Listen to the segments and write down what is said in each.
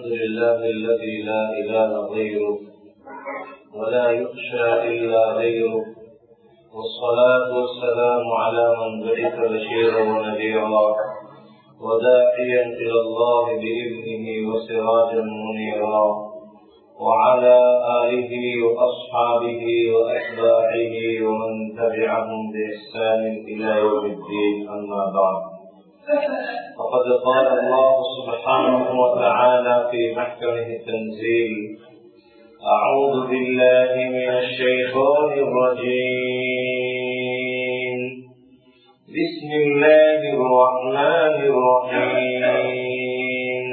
الحمد لله الذي لا إله غيره ولا يخشى إلا غيره والصلاة والسلام على من بعث بشيرا ونذيرا وداعيا إلى الله بإذنه وسراجا منيرا وعلى آله وأصحابه وأتباعه ومن تبعهم بإحسان إلى يوم الدين أما بعد فقد قال الله سبحانه وتعالى في محكمه التنزيل أعوذ بالله من الشيطان الرجيم بسم الله الرحمن الرحيم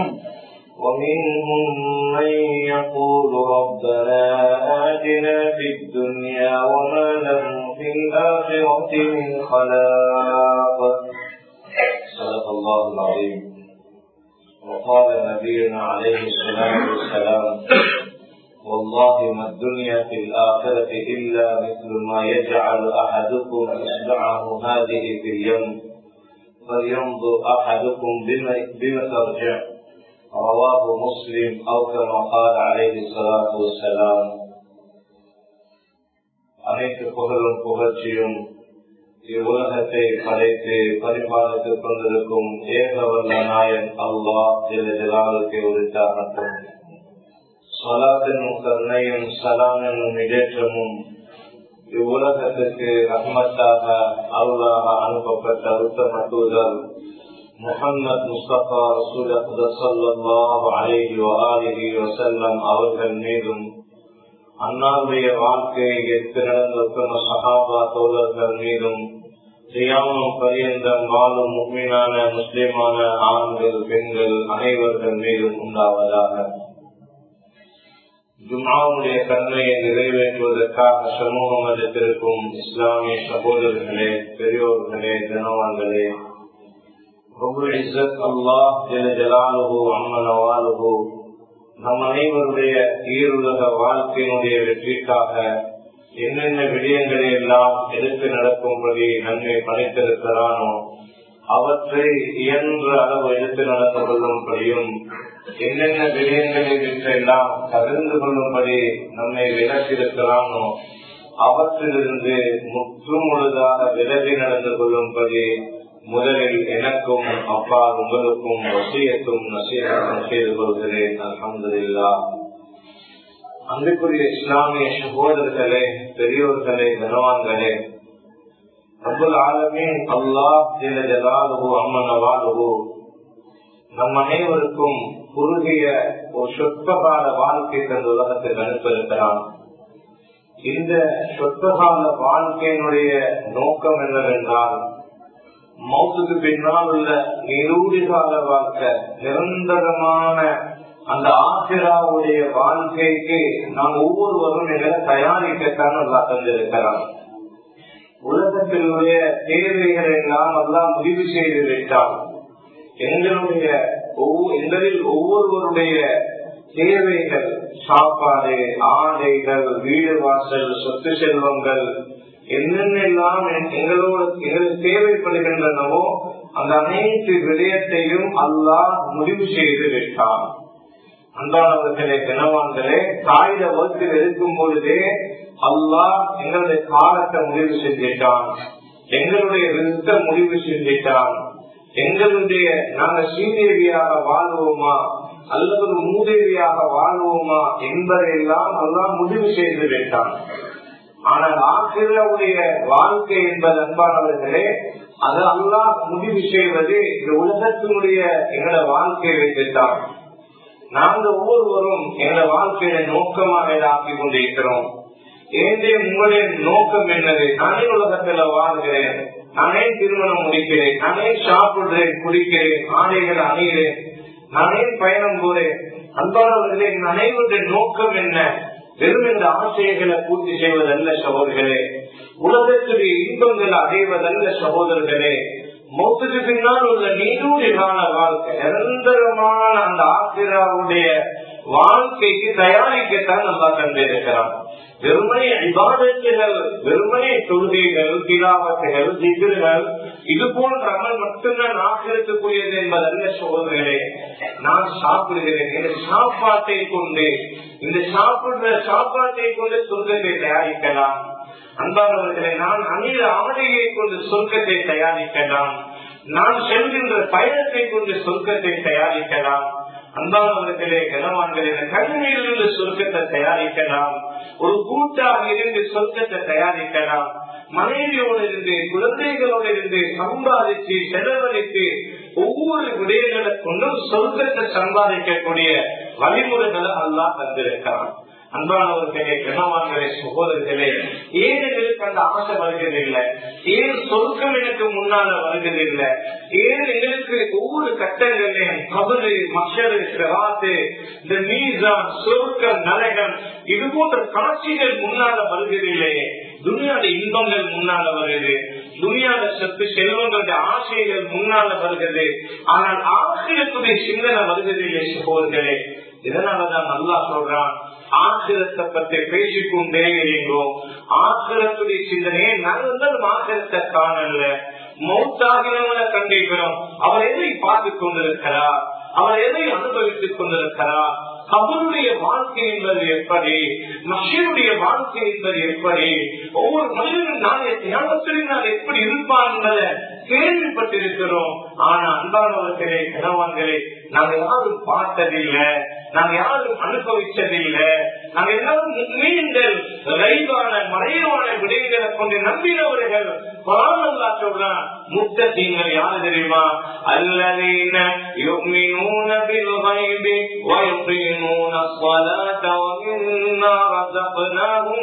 ومنهم من يقول ربنا آتنا في الدنيا وما له في الآخرة من خلاق صدق الله العظيم وقال نبينا عليه الصلاة والسلام والله ما الدنيا في الآخرة إلا مثل ما يجعل أحدكم إصبعه هذه في اليم فلينظر أحدكم بما ترجع رواه مسلم أو كما قال عليه الصلاة والسلام அனைத்து புகழும் புகழ்ச்சியும் இவ்வுலகத்தை படைத்து பரிபாலித்துக் கொண்டிருக்கும் ஏகவல்ல நாயன் அல்லாஹ் ஜெலாலுக்கு உரித்தாகட்டும் சொலாத்தினும் கருணையும் சலாமினும் இடேற்றமும் இவ்வுலகத்துக்கு ரஹ்மத்தாக அருளாக அனுப்பப்பட்ட உத்தம தூதர் முகமது முஸ்தபா ரசூல்லாஹ் அலேஹி வஆலிஹி வசல்லம் அவர்கள் மீதும் அன்னாருடைய வாழ்க்கையை எடுத்து நடந்த உத்தம சகாபா தோழர்கள் மீதும் தியானம் பரியந்தம் வாழும் உண்மையான முஸ்லிமான ஆண்கள் பெண்கள் அனைவர்கள் மீதும் உண்டாவதாக ஜும்மாவுடைய கண்மையை நிறைவேற்றுவதற்காக சமூகம் அளித்திருக்கும் இஸ்லாமிய சகோதரர்களே பெரியோர்களே கனவான்களே நம் அனைவருடைய ஈருலக வாழ்க்கையினுடைய வெற்றிக்காக என்னென்ன விடயங்களை எல்லாம் எடுத்து நடக்கும்படி நன்மை பணித்திருக்கிறானோ அவற்றை இயன்ற அளவு எடுத்து நடந்து கொள்ளும்படியும் என்னென்ன விடயங்களை விற்றெல்லாம் தகர்ந்து கொள்ளும்படி நம்மை விலக்கிருக்கிறானோ அவற்றிலிருந்து முற்றும் முழுதாக விலகி நடந்து கொள்ளும்படி முதலில் எனக்கும் அப்பா உங்களுக்கும் வசியத்தும் நசீகத்தும் செய்து கொள்கிறேன் அலமதுல்லா அன்புக்குரிய இஸ்லாமிய சகோதரர்களே பெரியோர்களே கனவான்களே அப்துல் ஆலமே அல்லாஹ் ஜலாலுகு அம்மனவாலுகு நம் அனைவருக்கும் குறுகிய ஒரு சொற்பகால வாழ்க்கை தந்த உலகத்தில் அனுப்பியிருக்கிறான் இந்த சொற்பகால வாழ்க்கையினுடைய நோக்கம் என்னவென்றால் மௌத்துக்கு பின்னால் உள்ள நீரூடி கால வாழ்க்கை நிரந்தரமான அந்த ஆசிராவுடைய வாழ்க்கைக்கு நாம் ஒவ்வொருவரும் எங்களை தயாரிக்கத்தான் நல்லா தந்திருக்கிறான் உலகத்தினுடைய தேவைகளை எல்லாம் எல்லாம் முடிவு செய்து விட்டால் எங்களுடைய எங்களில் ஒவ்வொருவருடைய தேவைகள் சாப்பாடு ஆடைகள் வீடு வாசல் சொத்து செல்வங்கள் என்னென்னலாம் எங்களோட எங்களுக்கு தேவைப்படுகின்றனவோ அந்த அனைத்து விடயத்தையும் அல்லாஹ் முடிவு செய்து விட்டான் அன்பானவர்களே கனவான்களே தாயில வகுப்பில் இருக்கும் பொழுதே அல்லாஹ் எங்களுடைய காலத்தை முடிவு செஞ்சிட்டான் எங்களுடைய விருத்த முடிவு செஞ்சிட்டான் எங்களுடைய நாங்க ஸ்ரீதேவியாக வாழ்வோமா அல்லது ஒரு மூதேவியாக வாழ்வோமா என்பதையெல்லாம் எல்லாம் முடிவு செய்து விட்டான் ஆனால் ஆசிரியருடைய வாழ்க்கை என்பது அன்பானவர்களே அது அல்லாஹ் முடிவு செய்வது இந்த உலகத்தினுடைய எங்களோட வாழ்க்கையை வைத்துத்தான் நாங்க ஒவ்வொருவரும் எங்களோட வாழ்க்கையை நோக்கமாக ஆக்கி கொண்டிருக்கிறோம் ஏதே உங்களுடைய நோக்கம் என்னது நானே உலகத்துல வாழ்கிறேன் நானே திருமணம் முடிக்கிறேன் நானே சாப்பிடுறேன் குடிக்கிறேன் ஆடைகள் அணிகிறேன் நானே பயணம் போறேன் அன்பானவர்களே அனைவருடைய நோக்கம் என்ன வெறும் இந்த ஆசைகளை பூர்த்தி செய்வதல்ல சகோதரர்களே உலகத்துடைய இன்பங்களை அடைவதல்ல சகோதரர்களே மௌத்துக்கு பின்னால் உள்ள நீரூடி கால வாழ்க்கை நிரந்தரமான அந்த ஆசிராவுடைய வாழ்க்கைக்கு தயாரிக்கத்தான் நல்லா கண்டிருக்கிறான் வெறுமனை இபாதத்துகள் வெறுமனை தொழுகைகள் திலாவத்துகள் திகிர்கள் இது போன்ற அமல் மட்டும்தான் ஆக்கிரத்துக்குரியது என்பதல்ல சோதனைகளே நான் சாப்பிடுகிறேன் இந்த சாப்பாட்டை கொண்டு இந்த சாப்பிடுற சாப்பாட்டை கொண்டு சொர்க்கத்தை தயாரிக்கலாம் அன்பானவர்களை நான் அணில ஆடையை கொண்டு சொர்க்கத்தை தயாரிக்கலாம் நான் செல்கின்ற பயணத்தை கொண்டு சொர்க்கத்தை தயாரிக்கலாம் அன்பானவர்களே கனவான்களே கல்வியிலிருந்து சொர்க்கத்தை தயாரிக்கலாம் ஒரு கூட்டாக இருந்து சொர்க்கத்தை தயாரிக்கலாம் மனைவியோடு இருந்து குழந்தைகளோடு இருந்து சம்பாதித்து செலவழித்து ஒவ்வொரு விடயங்களை கொண்டும் சொர்க்கத்தை சம்பாதிக்கக்கூடிய வழிமுறைகளை அல்லா தந்திருக்கிறான் அன்பானவர்களே கனவான்களே சகோதரர்களே ஏன் எங்களுக்கு அந்த ஆசை வருகிறதில்லை ஏன் சொர்க்கம் எனக்கு முன்னால வருகிறதில்லை ஏன் எங்களுக்கு ஒவ்வொரு கட்டங்களையும் கபரு மஷரு சிராத்து இந்த மீசான் சொர்க்கம் நரகம் இது போன்ற காட்சிகள் முன்னால வருகிறதில்லை துணியாட இன்பங்கள் முன்னால வருது துணியாட சொத்து செல்வங்களுடைய ஆசைகள் முன்னால வருகிறது ஆனால் ஆசிரியத்துடைய சிந்தனை வருகிறதில்லை சகோதரர்களே இதனாலதான் நல்லா சொல்றான் ஆசிரத்தை பற்றி பேசிக்கொண்டே இருந்தோம் ஆசிரத்துடைய சிந்தனையை நாங்கள் வந்து ஆசிரத்தை காணல மௌத்தாகினவனை கண்டிருக்கிறோம் அவர் எதை பார்த்து கொண்டிருக்கிறார் அவர் எதை அனுபவித்துக் கொண்டிருக்கிறார் கபருடைய வாழ்க்கை என்பது எப்படி மஷருடைய வாழ்க்கை என்பது எப்படி ஒவ்வொரு மனிதனும் நாளைய தியானத்திலும் நான் எப்படி இருப்பான் என்பதை கேள்விப்பட்டிருக்கிறோம் ஆனா அன்பானவர்களே கணவன்களே நாங்க யாரும் பார்த்ததில்லை நாங்க யாரும் அனுபவிச்சதில்லை நாங்க எல்லாரும் மீன்கள் ரைவான மறைவான விடயங்களை கொண்டு நம்பினவர்கள் பராமல்லா சொல்றான் முத்தீங்கள் யாரு தெரியுமா அல்லதீன يؤمنون بالغيب ويقيمون الصلاة ومما رزقناهم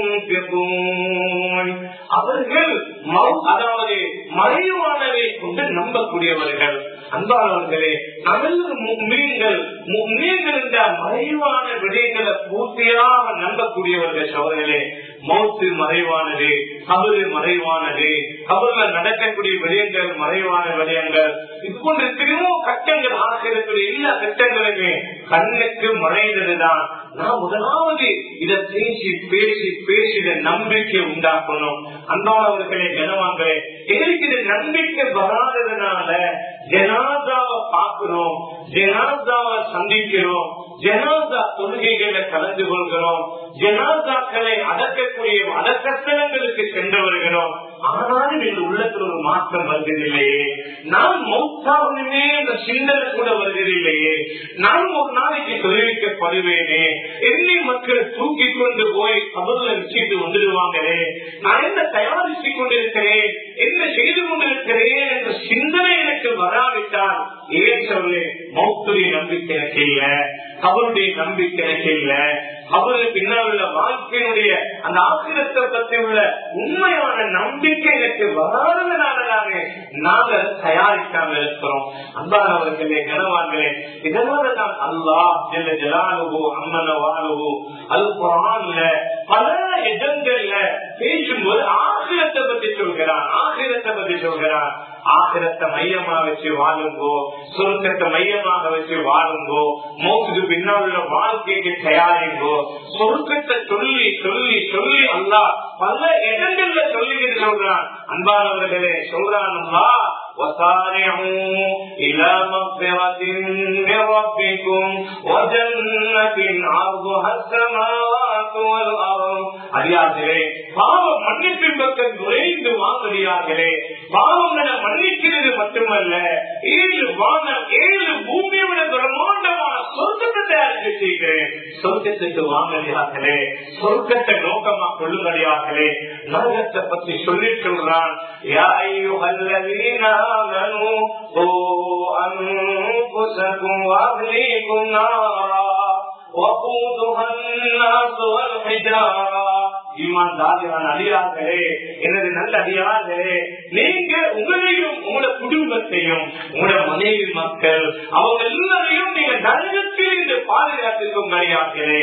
ينفقون அவர்கள் அதாவது மறைவானவை கொண்டு நம்பக்கூடியவர்கள் அன்பானவர்களே அவர்கள் மீன்கள் மீன்கள் என்ற மறைவான விடயங்களை பூர்த்தியாக நம்பக்கூடியவர்கள் சோதர்களே மௌத்து மறைவானது கபரு மறைவானது கபருல நடக்கக்கூடிய விடயங்கள் மறைவான விடயங்கள் இது போன்ற எத்தனையோ கட்டங்கள் ஆசிரியக்கூடிய எல்லா கட்டங்களுமே கண்ணுக்கு மறைந்ததுதான் நான் முதலாவது இதை பேசி பேசி பேசி இதை நம்பிக்கை உண்டாக்கணும் அன்பானவர்களே கனவாங்களே எங்களுக்கு இது நம்பிக்கை வராததுனால ஜனாதாவை பார்க்கிறோம் ஜனாதாவை சந்திக்கிறோம் ஜனாதா தொழுகைகளை கலந்து கொள்கிறோம் ஜனாதாக்களை அடக்கக்கூடிய அடக்கத்தலங்களுக்கு சென்று வருகிறோம் ஆனாலும் எங்கள் உள்ளத்தில் ஒரு மாற்றம் வருவதில்லையே நான் மௌத்தாவுமே இந்த சிந்தனை கூட வருவதில்லையே நான் ஒரு நாளைக்கு தெரிவிக்கப்படுவேனே என்னை மக்கள் தூக்கி கொண்டு போய் கபர்ல வச்சுட்டு வந்துடுவாங்களே நான் என்ன தயாரித்து கொண்டிருக்கிறேன் என்ன செய்து கொண்டிருக்கிறேன் என்ற சிந்தனை எனக்கு வராவிட்டால் ஏன் சொல்லு மௌத்துடைய நம்பிக்கை எனக்கு இல்ல கபருடைய நம்பிக்கை எனக்கு இல்ல அவரு பின்னால் உள்ள வாழ்க்கையினுடைய அந்த ஆசிரியத்தை பற்றி உள்ள உண்மையான நம்பிக்கை எனக்கு வராதனாலதானே நாங்கள் தயாரிக்காம இருக்கிறோம் அன்பானவர்களே கனவான்களே இதனால தான் அல்லாஹ் ஜெல்ல ஜலாலுகோ அம்மன வாழுகோ அது குரான்ல பல இடங்கள்ல பேசும்போது ஆசிரத்தை பத்தி சொல்கிறான் ஆசிரத்தை பத்தி சொல்கிறான் ஆசிரத்தை மையமா வச்சு வாழுங்கோ சுருக்கத்தை மையமாக வச்சு வாழுங்கோ மோசுக்கு பின்னால் உள்ள வாழ்க்கைக்கு தயாரிங்கோ சொருக்கத்தை சொல்லி சொல்லி சொல்லி அல்லா பல இடங்கள்ல சொல்லிக்கிட்டு சொல்றான் அன்பானவர்களே சொல்றான் அல்லா وسارعوا إلى مغفرة من ربكم وجنة عرضها السماوات والأرض அறியார்களே பாவம் மன்னிப்பின் பக்கம் நுழைந்து வாங்கறியார்களே பாவங்களை மன்னிக்கிறது மட்டுமல்ல ஏழு வானம் ஏழு பூமியை விட பிரம்மாண்டமான சொர்க்கத்தை தயாரித்து செய்கிறேன் சொர்க்கத்துக்கு வாங்கறியார்களே சொர்க்கத்தை நோக்கமா கொள்ளுங்கடியார்களே நரகத்தை பற்றி சொல்லி சொல்றான் யா ஐயுஹல்லதீன آمنوا قوا أنفسكم وأهليكم نارا وقودها الناس والحجارة ஈமான் தாதிரான் அடியார்களே எனது நல்ல அடியார்களே நீங்க உங்களையும் உங்களோட குடும்பத்தையும் உங்களோட மனைவி மக்கள் அவங்க எல்லாரையும் நீங்க நரகத்தில் இருந்து பாதுகாத்துக்கும் அடியார்களே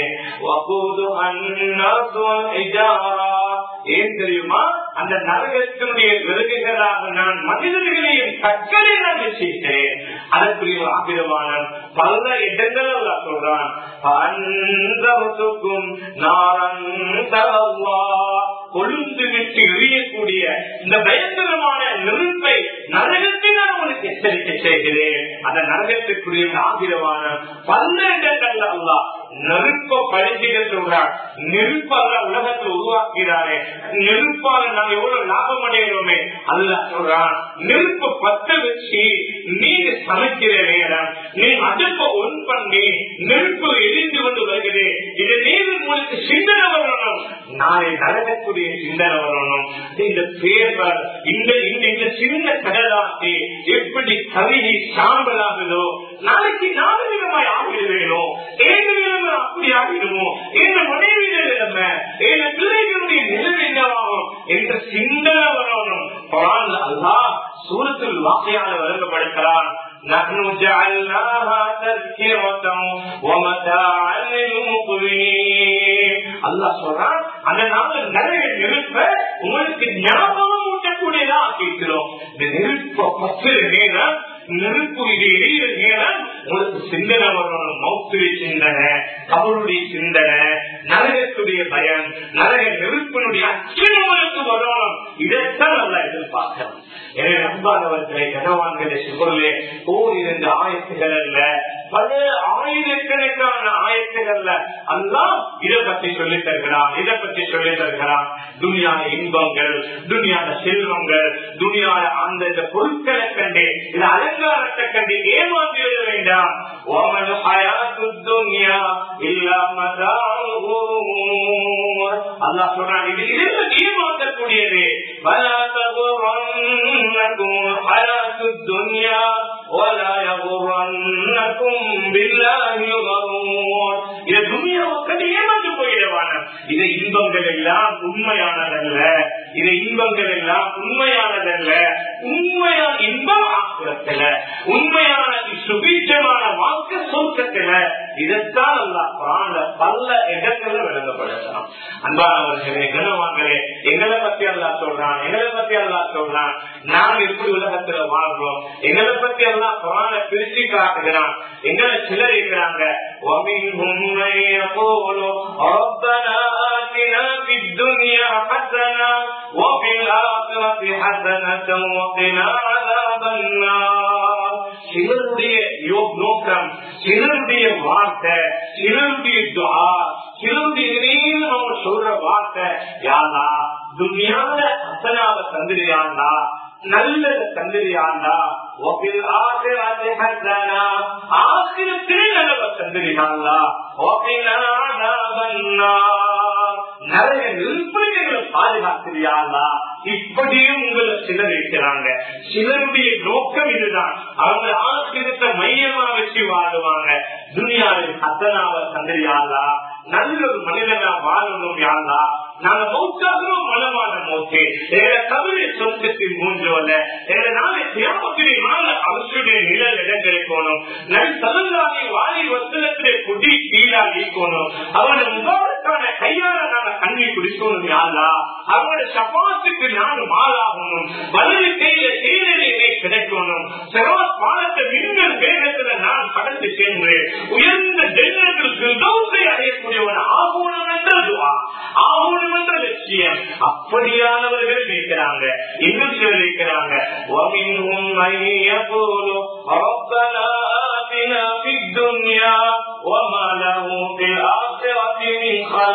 ஏன் தெரியுமா அந்த நரகத்தினுடைய விறகுகளாக நான் மனிதர்களையும் கற்களை நான் வச்சிருக்கிறேன் அதற்குரிய ஒரு ஆபிரமானம் பல இடங்கள் சொல்றான் நாரன் கொழுந்து விட்டு எரியக்கூடிய இந்த பயங்கரமான நெருப்பை நரகத்தை நான் உங்களுக்கு எச்சரிக்கை செய்கிறேன் அந்த நரகத்திற்குரிய ஆகிரமான பன்னெண்டு அல்லா நெருப்ப பரிசீல சொல்றார் நெருப்பால உலகத்தில் உருவாக்கிறாரே நெருப்பால நாங்க எவ்வளவு லாபம் அடைகிறோமே அல்ல சொல்றான் நெருப்ப பத்த வச்சு நீங்க சமைக்கிற நேரம் நீ அடுப்ப ஒன் பண்ணி நெருப்பு எரிந்து கொண்டு வருகிறது இது நீர் உங்களுக்கு சிந்தனை வரணும் நாளை நரகக்கூடிய சிந்தனை வரணும் இந்த பேர்கள் இந்த இந்த இந்த சின்ன கடலாசி எப்படி கருகி சாம்பலாகுதோ நாளைக்கு நாலு விதமாய் ஆகிடுவேனோ ஏழு நிலைமை அப்படி ஆகிடுமோ என் மனைவியில நிலைமை என் பிள்ளைகளுடைய நிலைமை என்னவாகும் என்ற சிந்தனை வரணும் குரான் அல்லா சூரத்தில் வாக்கையால வழங்கப்படுகிறான் نحن جعلناها تذكرة ومتاعا للمقوين الله சொல்றான் அந்த நாள் நிறைய நெருப்ப உங்களுக்கு ஞாபகம் ஊட்டக்கூடியதா ஆக்கிக்கிறோம் இந்த நெருப்ப பத்து நேரம் நெருப்பு இது எரியிற நேரம் உங்களுக்கு சிந்தனை வரணும் மௌத்துடைய சிந்தனை கபருடைய சிந்தனை நரகத்துடைய பயம் நரக நெருப்பினுடைய அச்சம் உங்களுக்கு வரணும் இதைத்தான் நல்லா எதிர்பார்க்கணும் எனவே அன்பானவர்களை கனவான்களை சுகர்களே ஓர் இரண்டு ஆயத்துகள் அல்ல பல ஆயிரக்கணக்கான ஆயத்துகள்ல எல்லாம் இதை பற்றி சொல்லி தருகிறான் இதை பற்றி சொல்லி தருகிறான் துணியான இன்பங்கள் துணியான செல்வங்கள் துணியான அந்த இந்த பொருட்களை கண்டு இது அலங்காரத்தை கண்டு ஏமாற்றி விட வேண்டாம் ஓமன் ஹயாத்து துன்யா இல்லாம அல்லா சொல்றான் இது இதெல்லாம் ஏமாற்றக்கூடியது ولا تغرنكم الحياة الدنيا ولا يغرنكم بالله الغرور இது துணியாவுக்கு ஏமாந்து போயிடுவான இது இன்பங்கள் எல்லாம் உண்மையானதல்ல இது இன்பங்கள் எல்லாம் உண்மையானதல்ல உண்மையான இன்பம் ஆக்குறத்துல உண்மையான சுபீட்சமான வாக்கு சொர்க்கத்துல இதைத்தான் அல்லா குரான்ல பல இடங்கள்ல விளங்கப்படுத்தணும் அன்பானவர்களே கனவாங்களே எங்களை பத்தி அல்லா சொல்றான் எங்களை பத்தி அல்லா சொல்றான் நாம் எப்படி உலகத்துல வாழ்றோம் எங்களை பத்தி எல்லாம் குரான பிரிச்சு காட்டுகிறான் எங்களை சிலர் இருக்கிறாங்க ومنهم من يقول ربنا آتنا في الدنيا حسنة وفي الآخرة حسنة وقنا عذاب النار சிலருடைய நோக்கம் சிலருடைய வார்த்தை சிலருடைய துவா சிலருடைய இடையிலும் அவங்க சொல்ற வார்த்தை யாரா துணியால அசனாவை தந்திரியாண்டா நல்லது தந்திரியாண்டா ஆசிரத்திலே நல்லவ தந்திரியாண்டா நிறைய நிர்பயங்களை பாதுகாத்திரியாண்டா இப்படியும் உங்களை சிலர் இருக்கிறாங்க சிலருடைய நோக்கம் இதுதான் அவங்க ஆசிரியத்தை மையமா வச்சு வாழுவாங்க துனியாவில் அத்தனாவை தந்திரியாளா நல்ல ஒரு மனிதனா வாழணும் யாரா நாங்க மௌத்தாகவும் மனமான மௌத்தே எங்களை கவிதை சொந்தத்தின் மூன்றோல எங்களை நாளை தியாமத்திலே நாள அவசுடைய நிழல் இடம் கிடைக்கணும் நல் சதுல்லாவை வாரி வசனத்திலே குடி கீழா நீக்கணும் அவனை முகாவுக்கான கையால நாங்க கண்ணி குடிக்கணும் யாரா அவனோட சபாத்துக்கு நான் மாலாகணும் வலது கையில தேனிலே கிடைக்கணும் செரோஸ் பாலத்தை மின்னல் வேகத்துல நான் கடந்து சென்று உயர்ந்த ஜென்னர்களுக்கு தோசை அடையக்கூடியவன் ஆகணும் என்ற துவா ஆகணும் என்ற லட்சியம் அப்படியானவர்கள் இருக்கிறாங்க இன்னும் சிலர் இருக்கிறாங்க ومنهم من يقول ربنا آتنا في الدنيا وما له في الآخرة من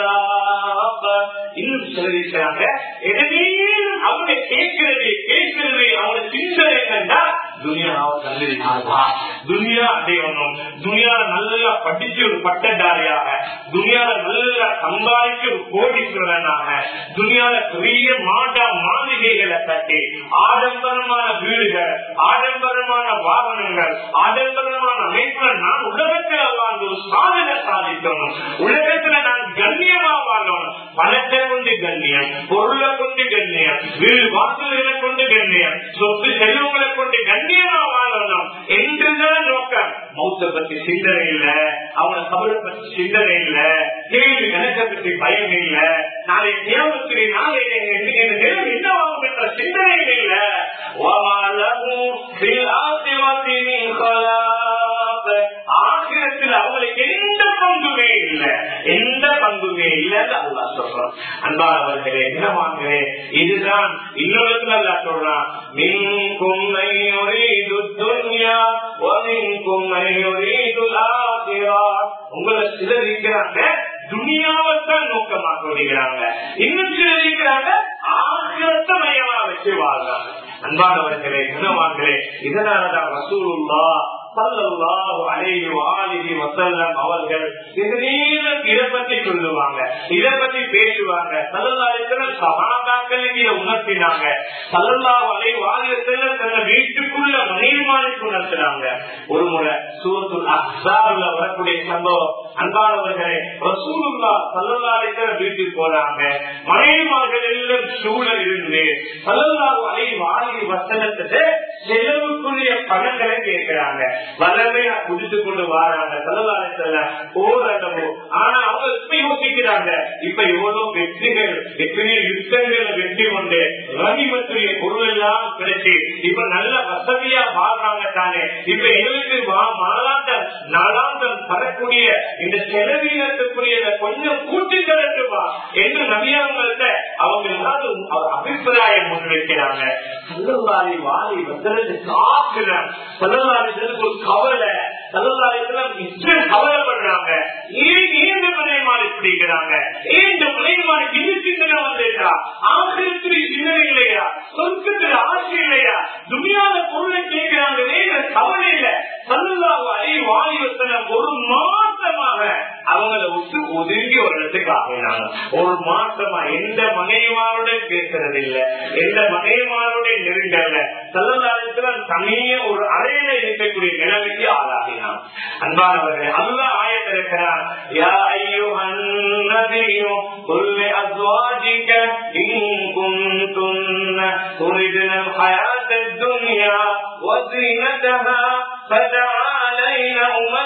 خلاق இன்னும் சிலர் இருக்கிறாங்க எதுவும் அவங்க கேட்கிறது கேட்கிறது அவங்க சிந்தனை என்னன்னா துனியாவை தந்திரினாதா துனியா அடையணும் துனியால நல்லா படிச்சு ஒரு பட்டதாரியாக துனியால நல்லா சம்பாதிச்சு ஒரு கோடீஸ்வரனாக துனியால பெரிய மாடா மாளிகைகளை கட்டி ஆடம்பரமான வீடுகள் ஆடம்பரமான வாகனங்கள் ஆடம்பரமான அமைப்புகள் நான் உலகத்தில் வாழ்ந்து ஒரு சாதனை சாதிக்கணும் உலகத்துல நான் கண்ணியமா வாழணும் பணத்தை கொண்டு கண்ணியம் பொருளை கொண்டு கண்ணியம் வீடு வாசல்களை கொண்டு கண்ணியம் சொத்து செல்வங்களை கொண்டு கண்ணியமா வாழணும் என்றுதான் நோக்கம் மௌத்த பத்தி சிந்தனை இல்ல அவனை தமிழை பற்றி சிந்தனை இல்ல கேள்வி கணக்கை பற்றி பயம் இல்ல நாளை தேவத்திலே நாளை நிலம் என்னவாகும் என்ற சிந்தனை இல்ல ஆசிரத்தில் அவங்களுக்கு எந்த பங்குமே இல்லை எந்த பங்குமே இல்லைன்னு அல்லா சொல்றான் அன்பானவர்களே என்ன வாங்குறேன் இதுதான் இன்னொரு அல்லா சொல்றான் மின்கும் துன்யா மின்கும் உங்களை சிலர் இருக்கிறாங்க துனியாவைத்தான் நோக்கமாக கொள்கிறாங்க இன்னும் சிலர் இருக்கிறாங்க ஆசிரத்தை மையமா வச்சு வாழ்றாங்க அன்பானவர்களே குணவான்களே இதனாலதான் ரசூலுல்லா அவர்கள் இதை பத்தி சொல்லுவாங்க இதை பத்தி பேசுவாங்க சகாபாக்களுக்கு இதை உணர்த்தினாங்க சல்லல்லா வலை வாரியத்துல தன்னை வீட்டுக்குள்ள மனைவிமானுக்கு உணர்த்தினாங்க ஒரு முறை சூரத்துல் அஹ்சாப்ல வரக்கூடிய சம்பவம் அன்பானவர்களே ரசூலுல்லா சல்லல்லாஹு வீட்டுக்கு போறாங்க மனைவிமார்கள் எல்லாம் சூழல் இருந்து சல்லல்லாஹு அலைஹி வாலி வசனத்தை செலவுக்குரிய பணங்களை கேட்கிறாங்க வல்லமையா குடித்து கொண்டு வராங்க சல்லல்லாஹு ஓரளவு ஆனா அவங்க இப்ப யோசிக்கிறாங்க இப்ப எவ்வளவு வெற்றிகள் எத்தனையோ யுத்தங்களை வெற்றி கொண்டு ரணிமத்துடைய பொருள் எல்லாம் கிடைச்சி இப்ப நல்ல வசதியா வாழ்றாங்க தானே இப்ப எங்களுக்கு மாலாந்தம் நாளாந்தம் தரக்கூடிய இந்த செலவீனத்துக்குரியத கொஞ்சம் கூட்டி தரட்டுமா என்று நவியாங்கள்ட்ட அவங்க ஏதாவது அபிப்பிராயம் முன்வைக்கிறாங்க செல்லவாரி வாரி வசனத்து காக்குறாங்க செல்லவாரிக்கு ஒரு கவலை செல்லவாரிக்கு கவலைப்படுறாங்க ஏன் ஏன் மனைமாரி பிடிக்கிறாங்க ஏன் இந்த மனைமாரிக்கு இன்னும் சிந்தனை வந்திருக்கா ஆசிரியத்துடைய சிந்தனை இல்லையா சொர்க்கத்துல ஆசை இல்லையா துணியாத பொருளை கேட்கிறாங்களே கவலை இல்ல சல்லாஹு அலி வாலிவத்தனம் ஒரு மாசமாக அவங்கள விட்டு ஒதுங்கி ஒரு இடத்துக்கு ஆகினாங்க ஒரு மாசமா எந்த மனைவிமாருடன் பேசுறது இல்ல எந்த மனைவிமாருடைய நெருங்கல்ல சல்லதாரத்துல தனிய ஒரு அறையில இருக்கக்கூடிய நிலைமைக்கு ஆளாகினான் அன்பானவர்கள் அல்ல ஆயத்திருக்கிறார் யா ஐயோ அன்னதியோ قل لأزواجك إن كنتن تردن الحياة الدنيا وزينتها فتعالين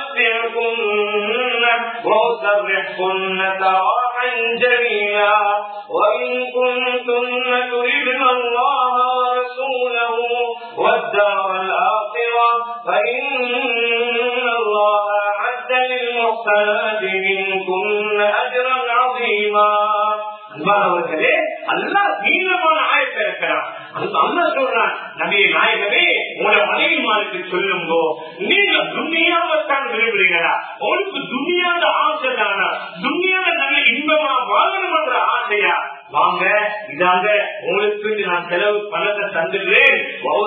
أمتعكن وأسرحكن سراحا جميلا وإن كنتن تردن الله ورسوله والدار الآخرة فإن الله أعد للمحسنات منكن أجرا عظيما அன்பானவர்களே அல்லா நீளமான ஆயத்தை இருக்கிறான் அந்த அல்லா சொல்றான் நபிய நாயகமே உங்களோட மனைவிமாருக்கு சொல்லுங்கோ நீங்க துணியாவத்தான் விரும்புறீங்களா உங்களுக்கு துணியாத ஆசை தானா துணியாத நல்ல இன்பமா வாழணும்ன்ற ஆசையா வாங்க இதாங்க உங்களுக்கு நான் செலவு பணத்தை தந்துடுறேன்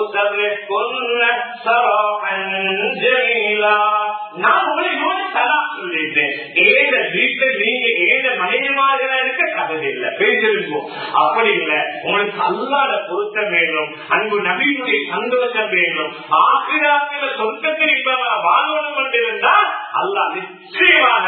நான் உங்களை தலா சொல்லிட்டேன் ஏத வீட்டை நீங்க ஏத மனைவிமார்களா இருக்க தகுதி இல்லை பேசிருக்கோம் அப்படி இல்லை உங்களுக்கு அல்லாத பொருத்தம் வேணும் அன்பு நபியினுடைய சந்தோஷம் வேணும் ஆசிராக்கிற சொர்க்கத்தில் இப்ப வாழணும் என்றிருந்தால் அல்லா நிச்சயமாக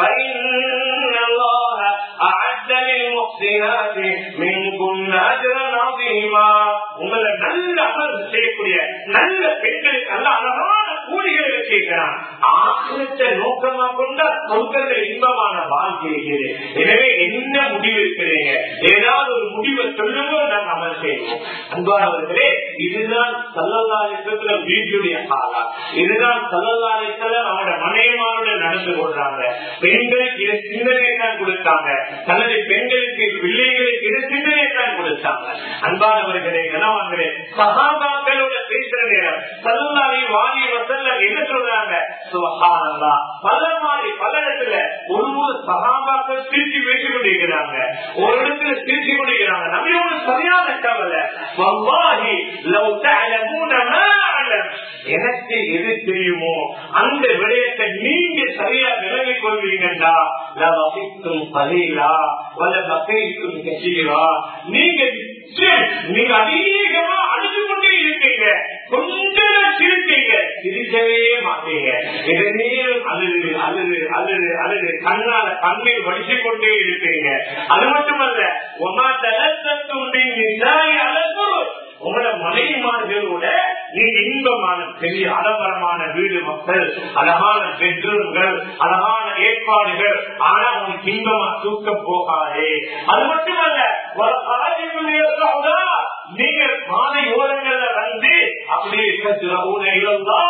உங்களை நல்ல அமல் செய்யக்கூடிய நல்ல பெண்களுக்கு நல்ல அழகான கூலிகளை வச்சிருக்கிறான் ஆசிரத்தை நோக்கமா கொண்ட சொர்க்கத்தில் இன்பமான வாழ்க்கை எனவே என்ன முடிவு இருக்கிறீங்க ஏதாவது ஒரு முடிவை சொல்லுங்க நாங்கள் அமல் செய்வோம் அன்பானவர்களே இதுதான் சல்லல்லாலயத்துல வீட்டுடைய காலா இதுதான் சல்லல்லாலயத்துல அவனோட மனையமானோட நடந்து கொள்றாங்க பெண்களுக்கு இதை சிந்தனை தான் கொடுத்தாங்க தனது பெண்களுக்கு பிள்ளைகளுக்கு இது சிந்தனை தான் கொடுத்தாங்க அன்பானவர்களே கனவாங்களே சகாபாக்களோட பேசுற நேரம் சல்லாவை வாணி வசல்ல என்ன சொல்றாங்க சுகானந்தா பல மாதிரி பல இடத்துல ஒரு ஒரு சகாபாக்கள் திருச்சி பேசிக் கொண்டிருக்கிறாங்க ஒரு இடத்துல திருச்சி கொண்டிருக்கிறாங்க நம்பியோட சரியான கவலை வல்லாஹி லவ் தஅலமூன மா அலம் எனக்கு எது தெரியுமோ அந்த விடயத்தை நீங்க சரியா விலகிக் கொள்வீங்கடா லவசித்தும் பலீலா வல பகைத்தும் கசீரா நீங்க நீங்க அதிகமா அழுது கொண்டே இருக்கீங்க கொஞ்சம் சிரிப்பீங்க சிரிக்கவே மாட்டீங்க இதனேரும் அழுது அழுது அழுது அழுது கண்ணால கண்ணீர் வடிச்சு கொண்டே இருப்பீங்க அது மட்டுமல்ல ஒன்னா தலத்தும் அழகு உங்களோட மனைவிமார்களோட நீங்க இன்பமான பெரிய அலவரமான வீடு மக்கள் அழகான பெட்ரூம்கள் அழகான ஏற்பாடுகள் ஆனா உங்களுக்கு இன்பமா தூக்கம் போகாதே அது மட்டுமல்ல ஒரு காரியங்களுடைய நீங்க மாலை ஓரங்கள்ல வந்து அப்படியே இருந்தா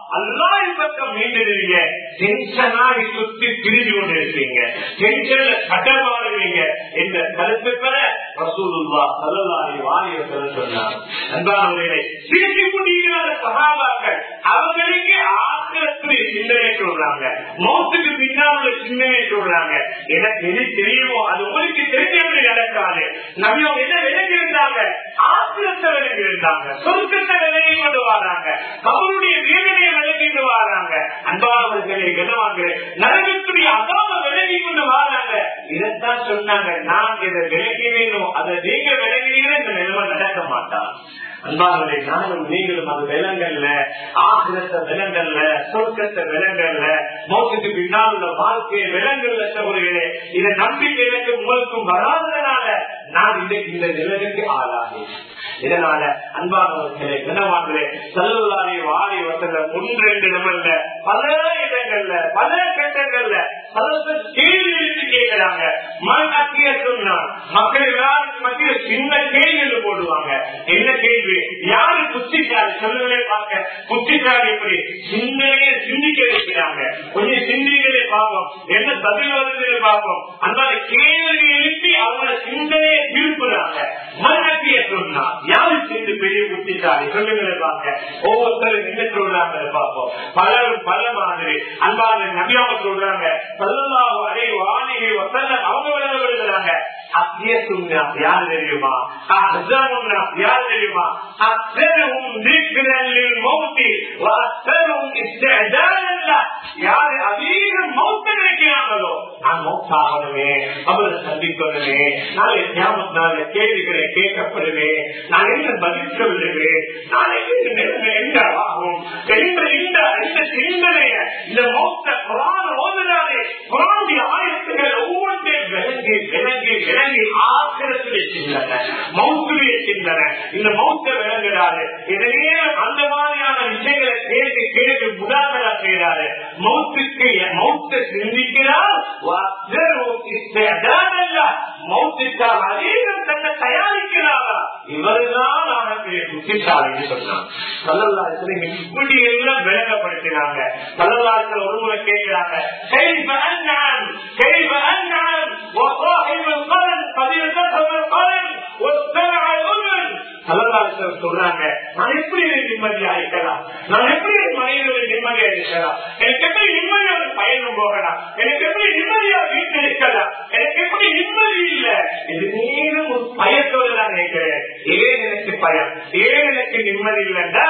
அல்லாஹ் பக்கம் மீண்டுருவீங்க டென்ஷனாகி சுத்தி பிரிஞ்சு கொண்டு இருப்பீங்க டென்ஷன்ல கட்டமாடுவீங்க என்ற கருத்து பெற ரசூலுல்லா சல்லல்லாஹி அலைஹி வஸல்லம் சொன்னார் அன்பானவர்களே சிரித்து கொண்டிருக்கிற சகாபாக்கள் அவங்களுக்கு ஆக்கிரத்துடைய சிந்தனை சொல்றாங்க மௌத்துக்கு பின்னால் உள்ள சிந்தனை சொல்றாங்க எனக்கு எது தெரியுமோ அது உங்களுக்கு தெரிஞ்சவங்க நடக்காது நம்ம என்ன விலகி இருந்தாங்க ஆக்கிரத்தை விலகி இருந்தாங்க சொர்க்கத்தை விலகி கொண்டு வராங்க அவருடைய வேதனையை விலகிட்டு வராங்க அன்பானவர்களை கனவாங்க நரகத்துடைய அகாம விலகி கொண்டு வராங்க இதைத்தான் சொன்னாங்க நான் இதை விலகினேனோ அதை நீங்க விலகினீங்கன்னா இந்த நிலைமை நடக்க மாட்டான் அன்பானவரை நானும் நீங்களும் அது விலங்கல்ல ஆசிரத்தை விலங்கல்ல சொர்க்கத்தை விலங்கல்ல மோசத்துக்கு பின்னால் உள்ள வாழ்க்கையை விலங்கல்ல சகோதரிகளே இதை நம்பிக்கை எனக்கு உங்களுக்கும் வராததுனால நான் இன்றைக்கு இந்த நிலைமைக்கு ஆளாகி இதனால அன்பானவர்களே கனவான்களே செல்லுள்ளாரி வாரி வசல ஒன்று ரெண்டு இடமல்ல பல இடங்கள்ல பல கட்டங்கள்ல கேள்வி எழுத்து கேட்கிறாங்க மத்திய சொன்னான் மக்கள் எல்லாருக்கும் மத்திய சின்ன கேள்வி போடுவாங்க என்ன கேள்வி யாரு புத்திசாலி சொல்லுங்களே பார்க்க புத்திசாலி எப்படி சிந்தனையை சிந்திக்க வைக்கிறாங்க கொஞ்சம் சிந்திகளே பார்ப்போம் என்ன பதில் வருதுன்னு பார்ப்போம் அந்த கேள்வி எழுப்பி அவங்க சிந்தனையை திருப்புறாங்க மனத்திய சொன்னா யாரு சேர்ந்து பெரிய புத்திசாலி சொல்லுங்களே பார்க்க ஒவ்வொருத்தரும் என்ன சொல்றாங்க பார்ப்போம் பலரும் பல மாதிரி அன்பான நபியாக சொல்றாங்க சொல்லலாம் அதே வாணிகை வசல்ல அவங்க விளங்கப்படுகிறாங்க அத்திய சுண்ணா யாரு தெரியுமா அஹ்ஸமுன்னா யாரு தெரியுமா அக்ஸரும் திக்ரலில் மௌத்தி வஅக்ஸரும் இஸ்திஅதானன் யாரு அதிக மௌத்த நினைக்கிறாங்களோ நான் மௌத்தாகணுமே அவரை சந்திக்கணுமே நாளை தியாமத் நாளை கேள்விகளை கேட்கப்படுவேன் நான் என்ன பதில் சொல்லுவேன் நாளைக்கு இந்த நிலைமை என்ன ஆகும் என்ற இந்த இந்த சிந்தனைய இந்த மௌத்த குரான் ஓதுனாலே குரானுடைய ஆயத்துகள் ஒவ்வொன்றையும் விளங்கி விளங்கி விளங்கி ஆசிரத்துடைய சிந்தனை மௌத்துடைய சிந்தனை இந்த மௌத்த விளங்குறாரு இதனையே அந்த மாதிரியான விஷயங்களை கேட்டு கேட்டு முதாகரா செய்யறாரு மௌத்துக்கு மௌத்த சிந்திக்கிறார் மௌத்துக்காக அதிகம் தன்னை தயாரிக்கிறாரா இவருதான் ஆகக்கூடிய புத்திசாலின்னு சொன்னாங்க பல்லல்லாசனை இப்படி எல்லாம் விளங்கப்படுத்தினாங்க பல்லல்லாசல் ஒரு முறை கேட்கிறாங்க كيف أنعم كيف أنعم وصاحب القرن قد ارتكب القرن واستمع الأذن பல்லல்லாசல் சொல்றாங்க நான் எப்படி நிம்மதியா இருக்கலாம் நான் எப்படி மனைவியோட நிம்மதியா இருக்கலாம் எனக்கு எப்படி நிம்மதியோட பயணம் போகலாம் எனக்கு எப்படி நிம்மதியா வீட்டில் இருக்கலாம் எனக்கு எப்படி நிம்மதி இல்ல இது நீங்களும் ஒரு பயத்தோடு தான் நினைக்கிறேன் ஏன் எனக்கு பயம் ஏன் எனக்கு நிம்மதி இல்லைன்னா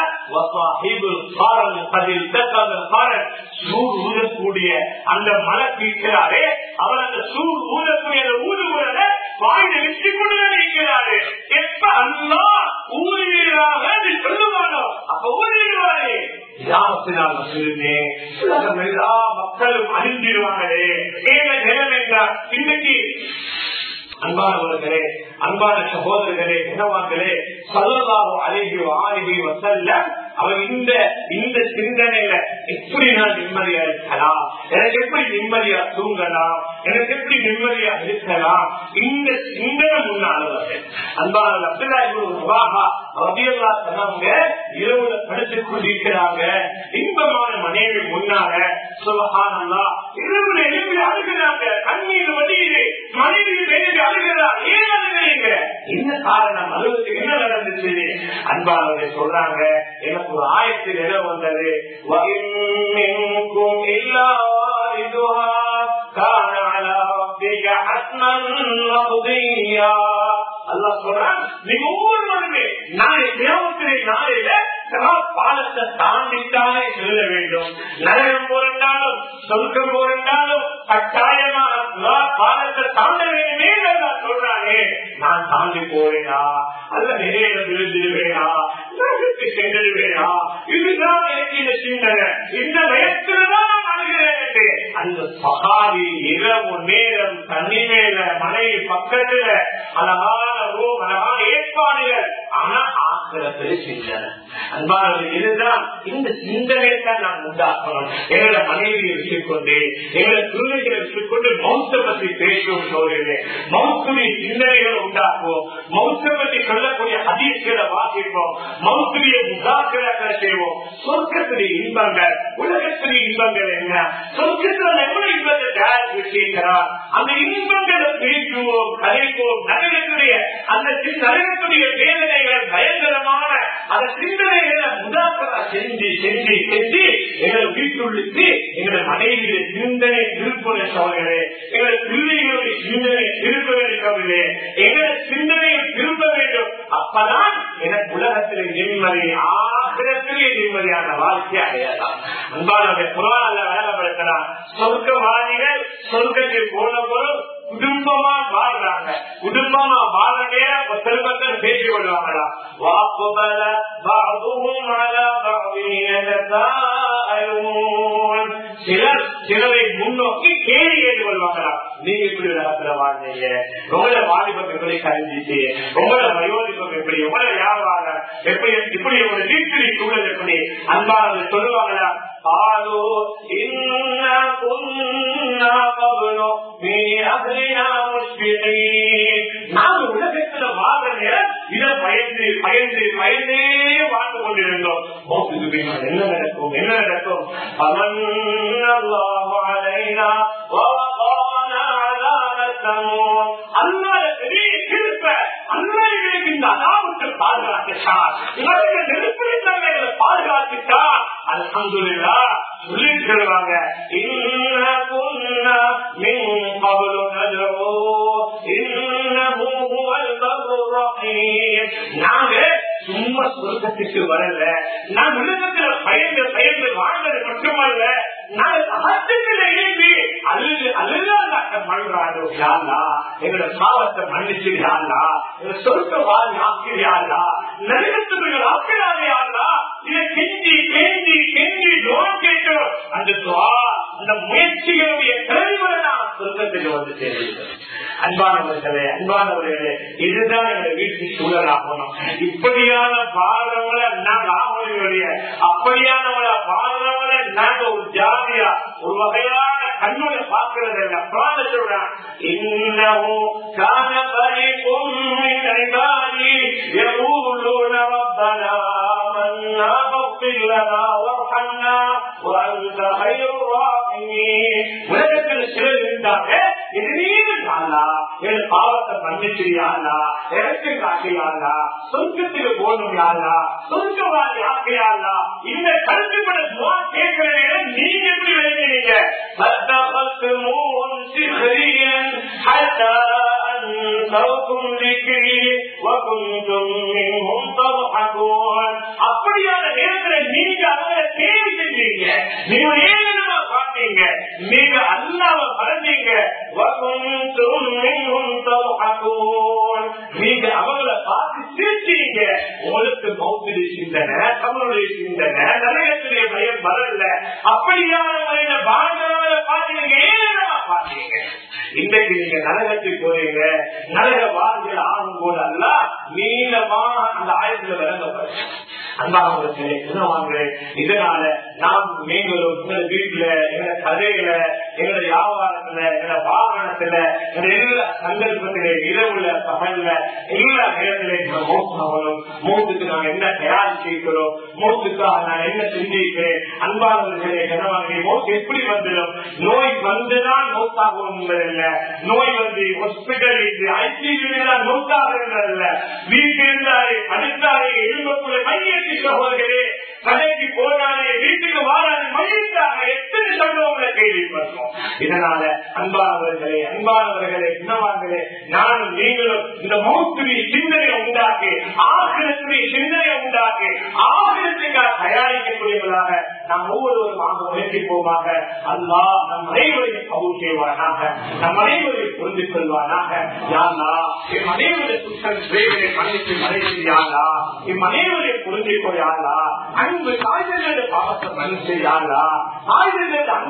சூடு ஊதக்கூடிய அந்த மலை பீக்கிறாரே அவர் அந்த சூடு ஊதக்கூடிய அந்த ஊதுகுறத வாயில வச்சு கொண்டு நினைக்கிறாரு எப்ப அல்லா ஊதுவீராக சொல்லுவானோ அப்ப ஊதிடுவாரே கிராமத்தினால் வசிருந்தேன் உலகம் எல்லா மக்களும் அறிந்திருவாங்களே ஏன நிலம் என்றால் இன்னைக்கு அன்பானவர்களே அன்பான சகோதரர்களே கனவான்களே சொல்லலாவோ அழகி ஆயுகி வசல்ல அவர் இந்த இந்த சிந்தனையில எப்படி நான் நிம்மதியா இருக்கலாம் எனக்கு எப்படி நிம்மதியா தூங்கலாம் எனக்கு எப்படி நிம்மதியா இருக்கலாம் இந்த சிந்தனை முன்னாளவர்கள் அன்பான அப்துல்லா ரபியல்லா சொன்னவங்க இரவுல படுத்துக் கொண்டிருக்கிறாங்க இன்பமான மனைவி முன்னால சுபகானல்லா இரவுல எழுப்பி அழுகிறாங்க கண்ணீர் வடியுது மனைவி எழுப்பி அழுகிறார் ஏன் அழுகிறீங்க என்ன காரணம் அழுவதுக்கு என்ன நடந்துச்சு அன்பானவர்கள் சொல்றாங்க எனக்கு ஒரு ஆயத்தில் என்ன வந்தது وَإِنْ إِلَّا وَارِدُهَا كَانَ عَلَى رَبِّكَ حَتْمًا مَقْضِيًّا அல்லாஹ் சொல்றான் நீங்க ஒவ்வொருவருமே நாளை தேவத்திலே நாளையில பாலத்தை தாண்டித்தானே செல்ல வேண்டும் நரகம் போராண்டாலும் சொர்க்கம் போராண்டாலும் கட்டாயமாக பாலத்தை தாண்ட வேண்டுமே நான் சொல்றானே நான் தாண்டி போறேனா அல்ல நிறைய விழுந்துடுவேனா நரகத்துக்கு சென்றுடுவேனா இதுதான் எனக்கு இந்த சிந்தனை இந்த வயசுலதான் நான் அழுகிறேன் என்று அந்த பகாரி இரவு நேரம் தண்ணி மேல மனைவி பக்கத்துல அழகான ரூம் அழகான ஏற்பாடுகள் ஆனா ஆக்கிரத்துல சிந்தனை அன்பானது இதுதான் இந்த சிந்தனையை தான் நாம் உண்டாக்கணும் எங்களை மனைவியை வச்சுக்கொண்டு எங்களை பிள்ளைகளை வச்சுக்கொண்டு மௌத்த பற்றி பேசுவோம் சோழர்களே மௌத்துடைய சிந்தனைகளை உண்டாக்குவோம் மௌத்த பற்றி சொல்லக்கூடிய அதிர்ச்சிகளை வாசிப்போம் மௌத்துடைய முகாக்களை செய்வோம் சொர்க்கத்துடைய இன்பங்கள் உலகத்துடைய இன்பங்கள் என்ன சொர்க்கத்தில் எவ்வளவு இன்பத்தை தயார் வச்சிருக்கிறார் அந்த இன்பங்களை பேசுவோம் கதைப்போம் நரகத்துடைய அந்த சி- நரகத்துடைய வேதனைகள் பயங்கரமான அந்த சிந்தனைகளை முதாக்கரா செஞ்சு செஞ்சு செஞ்சு எங்களை வீட்டுள்ளுக்கு எங்களை மனைவியுடைய சிந்தனை திருப்பண சோழர்களே எங்களை பிள்ளைகளுடைய சிந்தனை திருப்ப வேண்டியவர்களே எங்களை சிந்தனையை திரும்ப வேண்டும் அப்பதான் எனக்கு உலகத்திலே நிம்மதி ஆகிரத்திலே நிம்மதியான வாழ்க்கை அடையலாம் அன்பான புறால வேலைப்படுத்தலாம் சொர்க்கவாதிகள் சொர்க்கத்தில் போன பொருள் குடும்பமா வாழ்றாங்க குடும்பமா வாழ நேரம் ஒருத்தர் பக்கம் பேசிக் கொள்வாங்களா வாக்குபல பாபுவும் சிலர் சிலரை முன்னோக்கி கேள்வி கேட்டு கொள்வாங்களா நீங்க இப்படி உலகத்துல வாழ்ந்தீங்க உங்களோட வாலிபம் எப்படி கழிஞ்சிச்சு உங்களோட வயோதிபம் எப்படி உங்களோட வியாபாரம் எப்படி இப்படி ஒரு வீட்டு சூழல் எப்படி அன்பானது சொல்லுவாங்களா قالوا إنا كنا قبل في أهلنا مشفقين நாம் உலகத்துல வாழ்ற நேரம் இதை பயந்து பயந்து பயந்தே வாழ்ந்து கொண்டிருந்தோம் மோசுக்கு பின்னால் என்ன நடக்கும் என்ன நடக்கும் அவன் அலைனா அல்லாத பெரிய திருப்ப அல்லாஹ்களுக்கு இந்த அதாவுக்கு பாதுகாத்துட்டார் இவருக்கு நெருப்பில் தங்களை பாதுகாத்துட்டார் அல்ஹம்துலில்லா சொல்லி சொல்லுவாங்க இன்ன குன்னா மின் கபலு நஜ்ரூ இன்னஹு ஹுவல் பர்ருர் ரஹீம் நாங்க சும்மா சொர்க்கத்துக்கு வரல நான் உலகத்துல பயந்து பயந்து வாழ்ந்தது மட்டுமல்ல நான் சகத்துக்குள்ள இருந்து அழுது அழுதாட்டம் பண்றாரோ யாரா எங்களோட பாவத்தை மன்னிச்சு யாரா எங்க சொர்க்க வாழ் ஆக்கிறியாரா நரகத்துக்கு ஆக்கிறாரே யாரா இதை கெஞ்சி கெஞ்சி கெஞ்சி ஜோன் கேட்டோம் அந்த துவா அந்த முயற்சிகளுடைய கருவிகளை நான் சொர்க்கத்துக்கு வந்து சேர்ந்தேன் அன்பானவர்களே அன்பானவர்களே இதுதான் எங்க வீட்டு சூழலாகணும் இப்படியான பாதங்களை நாங்க ஆமொழியுடைய அப்படியானவள பாதங்களை நாங்க ஒரு ஜாதியா ஒரு வகையான கண்ணுல பாக்குறது இல்ல பிராண சொல்றான் இன்னமும் காண பரிக்கும் يقولون ربنا آمنا فاغفر لنا وارحمنا وأنت خير الراحمين உலகத்தில் சிலர் இருந்தாங்க என் பாவத்தை மன்னிச்சிரியாளா எனக்கு காட்டியாளா சொர்க்கத்துக்கு போகணும் யாரா சொர்க்கவாதி ஆக்கையாளா இந்த கருத்துப்பட துவா கேட்கிற நேரம் நீங்க எப்படி விளைஞ்சீங்க பத்து மூன் சிஹரியன் أنكرتم ذكري وكنتم منهم تضحكون அப்படியான நேரத்தில் நீங்க அவங்களை தேடி செஞ்சீங்க நீங்க ஏகனமா பார்த்தீங்க நீங்க அல்லாம மறந்தீங்க وكنتم منهم تضحكون நீங்க அவங்கள பார்த்து சிரிச்சீங்க உங்களுக்கு மௌத்திரி சிந்தனை தமிழுடைய சிந்தனை நரகத்திலே பயம் வரல அப்படியான முறையில வாழ்ந்தவங்களை பார்த்தீங்க ஏகனமா பார்த்தீங்க இன்றைக்கு நீங்க நரகத்துக்கு போறீங்க நரக வாழ்க்கையில் ஆகும் போது அல்ல நீளமா அந்த ஆயத்துல விளங்கப்படுது அன்பானவர்களே என்னவாங்க இதனால நாம் நீங்களும் எங்க வீட்டுல எங்க கதையில எங்க வியாபாரத்துல எங்க வாகனத்துல எங்க எல்லா சந்தர்ப்பத்திலே இரவுல பகல்ல எல்லா நேரத்திலையும் மோசமாகணும் மூத்துக்கு நாங்க என்ன தயார் செய்கிறோம் மூத்துக்காக நான் என்ன செஞ்சிருக்கிறேன் அன்பானவர்களே என்னவாங்க மோசம் எப்படி வந்துடும் நோய் வந்துதான் மோசாகவும் என்பதில்லை நோய் வந்து ஹாஸ்பிட்டல் இருந்து ஐசியூ மோசாக இருந்ததில்ல வீட்டில் இருந்தாரே படித்தாரே எழுபக்குள்ள மையத்தை சகோதரே கடைக்கு போனாலே வீட்டுக்கு வாராது மையத்தாக எத்தனை சம்பவங்களை கேள்விப்பட்டோம் இதனால அன்பானவர்களே அன்பானவர்களே சின்னவார்களே நானும் நீங்களும் இந்த மௌத்துடைய சிந்தனை உண்டாக்கி ஆகிரத்துடைய சிந்தனை உண்டாக்கி ஆகிரத்துக்காக தயாரிக்கக்கூடியவர்களாக நாம் ஒவ்வொருவரும் ஆக முயற்சிப்போமாக அல்லா நம் அனைவரையும் கவுல் செய்வானாக நம் அனைவரையும் புரிந்து கொள்வானாக யாரா என் அனைவருடைய குற்றம் வேகளை மன்னித்து மறைத்து யாரா என் அனைவரையும் புரிந்து கொள்ளாதா அன்பு தாய்தர்களுடைய பாவத்தை மன்னித்து யாரா தாய்தர்களுடைய அந்தத்தில்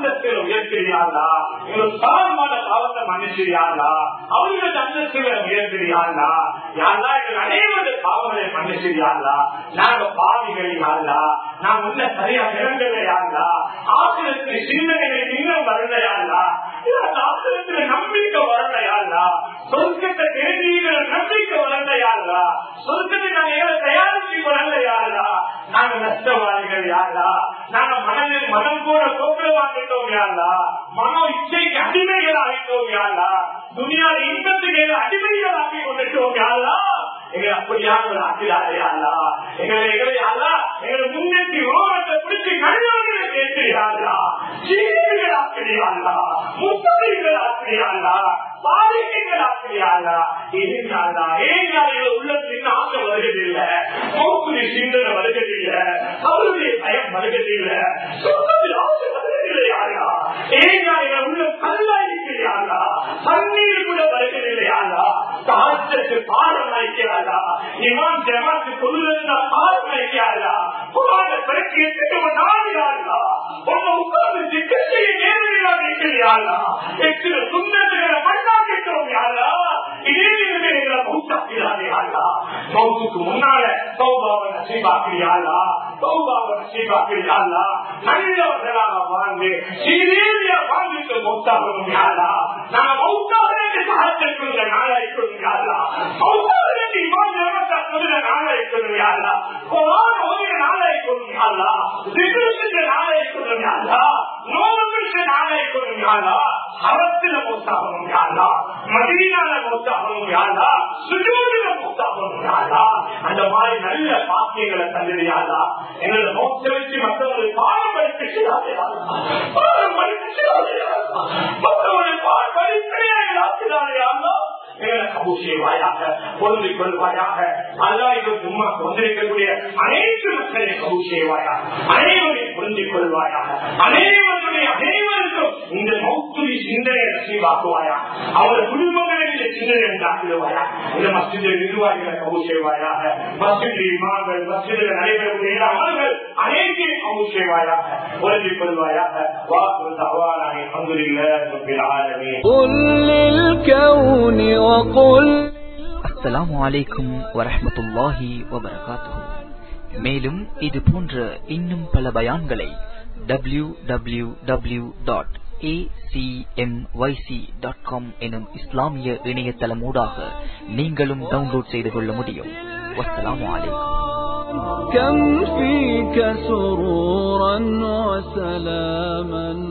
உயர்த்திரியாதா எங்களுக்கு சாரமான பாவத்தை மன்னிச்சிரியாதா அவர்களுடைய அந்தஸ்துகளை உயர்த்திரியாதா யாரா எங்கள் அனைவருடைய பாவங்களை மன்னிச்சிரியாதா நாங்க பாவிகள் யாரா நான் உள்ள சரியா பிறந்ததை யாரா ஆசிரியத்துக்கு சிந்தனைகள் இன்னும் வரலையாரா ஆசிரியத்துல நம்பிக்கை வரலையாரா சொர்க்கத்தை தெரிஞ்சுக்கிற நம்பிக்கை வரலையாரா சொர்க்கத்தை நாங்க ஏதோ தயாரிச்சு வரலையாரா நாங்க நஷ்டவாதிகள் யாரா நாங்க மனதில் மனம் போல போக்கில் வாங்கிட்டோம் யாரா மனோ இச்சைக்கு அடிமைகள் ஆகிட்டோம் யாரா துணியால் இன்பத்துக்கு அடிமைகள் ஆக்கி கொண்டுட்டோம் யாரா எங்களை அப்படியாக ஆக்கிறாரே அல்லா எங்களை எங்களை அல்லா எங்களை முன்னேற்றி ஓரத்தை பிடிச்சி கழிவுகளை கேட்கிறார்களா சீர்கள் ஆக்கிறியாங்களா முத்தகைகள் ஆக்கிறியாங்களா பாதிக்கைகள் ஆக்கிறியாங்களா இருந்தாங்களா ஏன் எங்களை உள்ளத்தின் ஆசை வருகிறதில்லை மௌக்குடி சிந்தனை வருகிறதில்லை அவருடைய பயம் வருகிறதில்லை சொந்தத்தில் ஆசை வருகிறதில்லையாங்களா ஏன் எங்களை உள்ள கல்லாயிருக்கிறாங்களா தண்ணீர் கூட வருகிறதில்லையாங்களா தாஜத்து பாடம் வைக்கிறாரா இமாம் ஜமாத்து கொள்ளுந்த பாடம் வைக்கிறாரா குரான பிறகு எட்டு நாடுகிறாரா உங்க உட்கார்ந்து திட்டம் செய்ய நேரடியாக இருக்கிறாரா எத்தனை சுந்தரங்களை மண்ணாக்கிட்டோம் யாரா இதே எங்களை மௌத்தாக்கிறாரே யாரா மௌத்துக்கு முன்னால சௌபாவை நசீபாக்கிறியாளா சௌபாவை நசீபாக்கிறியாளா நல்லவர்களாக வாழ்ந்து சீரேரியா வாழ்ந்துட்டு மௌத்தாகணும் யாரா நாங்க மௌத்தாக சகஜத்துள்ள நாளாய்க்கணும் யாரா மௌத்தாக இமாம் ஜனத்தா சொல்லுற நாளாய்க்கணும் யாரா குரான் ஓதிய நாளாய்க்கணும் யாரா திகிருஷ்ட நாளாய்க்கணும் யாரா நோவுகிட்ட நாளாய்க்கணும் யாரா அறத்தில மௌத்தாகணும் யாரா மதீனால மௌத்தாகணும் யாரா சுஜூரில மௌத்தாகணும் யாரா அந்த மாதிரி நல்ல பாக்கியங்களை தந்துடையாதா எங்களோட மௌத்த வச்சு மற்றவர்கள் பாடம் படிக்கிறாரே பாடம் படிக்கிறாரே மற்றவர்கள் பாடம் படிக்கிறாரே எங்களை கபூ செய்வாயாக பொருந்திக் கொள்வாயாக அல்லா இது சும்மா கொண்டிருக்கக்கூடிய அனைத்து மக்களை கபூ செய்வாயாக அனைவரையும் பொருந்திக் கொள்வாயாக அனைவருடைய அனைவருக்கும் இந்த மௌத்துரி சிந்தனையை நசீவாக்குவாயா அவருடைய குடும்பங்களில் இந்த சிந்தனை உண்டாக்கிடுவாயா இந்த மசித நிர்வாகிகளை கபூ செய்வாயாக மசித இமாம்கள் மசிதில் நடைபெறக்கூடிய அமல்கள் அனைத்தையும் கபூ செய்வாயாக பொருந்திக் கொள்வாயாக வாக்கு தவானாக அங்குரில்லை قل للكون وقل அஸ்ஸலாமு அலைக்கும் வரஹ்மத்துல்லாஹி வபரகாத்துஹு மேலும் இது போன்ற இன்னும் பல பயான்களை டபிள்யூ டபிள்யூ டபிள்யூ டாட் எனும் இஸ்லாமிய இணையதளமூடாக நீங்களும் டவுன்லோட் செய்து கொள்ள முடியும் வஸ்ஸலாமு அலைக்கும் كم فيك سرورا وسلاما